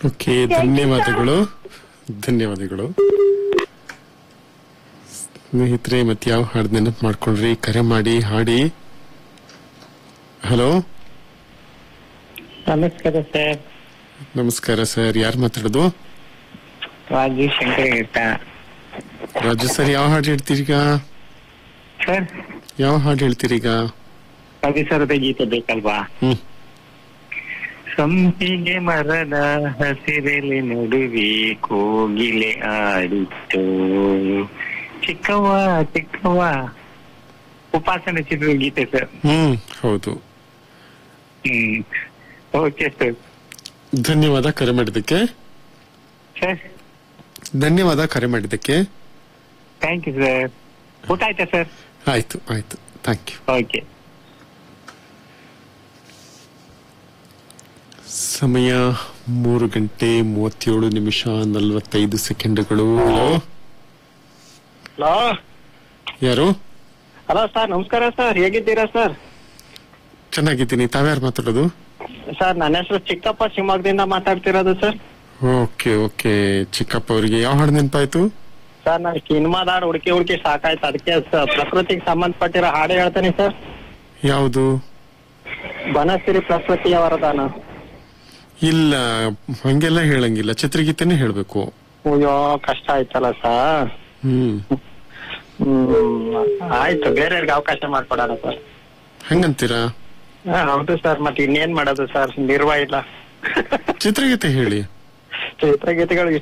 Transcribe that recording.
okay ಧನ್ಯವಾದಗಳು ಧನ್ಯವಾದಗಳು ಸ್ನೇಹಿತರೆ ಮತ್ತೆ ಯಾವ ಹಾಡು ನೆನಪು ಮಾಡ್ಕೊಂಡ್ರಿ ಕರೆ ಮಾಡಿ ಹಾಡಿ ಹಲೋ ನಮಸ್ಕಾರ ಸರ್ ನಮಸ್ಕಾರ ಸರ್ ಯಾರು ಮಾತಾಡೋದು ರಾಜು ಶಂಕರ್ ಹೇಳ್ತಾ ರಾಜು ಸರ್ ಯಾವ ಹಾಡು ಹೇಳ್ತೀರೀಗ ಸರ್ ಯಾವ ಹಾಡು ಹೇಳ್ತೀರೀಗ ಪರಿಸರದ ಗೀತೆ ಬೇಕಲ್ವಾ ಹ್ಮ್ ಸಂಪಿಗೆ ಮರದ ಹಸಿರೆಲೆ ನಡುವೆ ಕೋಗಿಲೆ ಆಡಿತ್ತು ಚಿಕ್ಕವ್ವ ಚಿಕ್ಕವ್ವ ಉಪಾಸನ ಚಿತ್ರದ ಗೀತೆ ಸರ್ ಹ್ಮ್ ಹೌದು ಹ್ಮ್ ಓಕೆ ಸರ್ ಧನ್ಯವಾದ ಕರೆ ಮಾಡಿದ್ದಕ್ಕೆ ಸರ್ ಧನ್ಯವಾದ ಕರೆ ಮಾಡಿದ್ದಕ್ಕೆ ಥ್ಯಾಂಕ್ ಯು ಸರ್ ಊಟ ಆಯ್ತಾ ಸರ್ ಆಯ್ತು ಆಯ್ತು ಥ್ಯಾಂಕ್ ಯು ಓಕೆ ಸಮಯ ಮೂರು ಗಂಟೆ ಮೂವತ್ತೇಳು ನಿಮಿಷ ನಲವತ್ತೈದು ಸೆಕೆಂಡ್ಗಳು ಹಲೋ ಹಲೋ ಯಾರು ಹಲೋ ಸರ್ ನಮಸ್ಕಾರ ಸರ್ ಹೇಗಿದ್ದೀರಾ ಸರ್ ಚೆನ್ನಾಗಿದ್ದೀನಿ ತಾವ್ಯಾರು ಮಾತಾಡೋದು ಸರ್ ನನ್ನ ಹೆಸರು ಚಿಕ್ಕಪ್ಪ ಶಿವಮೊಗ್ಗದಿಂದ ಮಾತಾಡ್ತಿರೋದು ಸರ್ ಓಕೆ ಓಕೆ ಚಿಕ್ಕಪ್ಪ ಅವರಿಗೆ ಯಾವ ಹಾಡು ನೆನಪಾಯ್ತು ಸರ್ ನಾನು ಸಿನಿಮಾದ ಹಾಡು ಹುಡುಕಿ ಹುಡುಕಿ ಸಾಕಾಯ್ತು ಅದಕ್ಕೆ ಸ- ಪ್ರಕೃತಿಗೆ ಸಂಬಂಧಪಟ್ಟಿರೋ ಹಾಡು ಹೇಳ್ತೀನಿ ಸರ್ ಯಾವುದು ಬನಸಿರಿ ಪ್ರಕೃತಿಯ ವರದಾನ ಇಲ್ಲ ಹಂಗೆಲ್ಲ ಹೇಳಂಗಿಲ್ಲ ಚಿತ್ರಗೀತೆನೇ ಹೇಳ್ಬೇಕು ಅಯ್ಯೋ ಕಷ್ಟ ಆಯ್ತಲ್ಲ ಸರ್ ಹ್ಮ್ ಹ್ಮ್ ಆಯ್ತು ಬೇರೆಯವ್ರಿಗೆ ಅವಕಾಶ ಮಾಡ್ಕೊಡೋಣ ಸರ್ ಹಂಗಂತೀರಾ ಹಾ, ಹೌದು ಸರ್ ಮತ್ತೆ ಇನ್ನೇನ್ ಮಾಡೋದು ಸರ್ ನಿರ್ವ ಇಲ್ಲ ಚಿತ್ರಗೀತೆ ಹೇಳಿ ಚಿತ್ರಗೀತೆಗಳು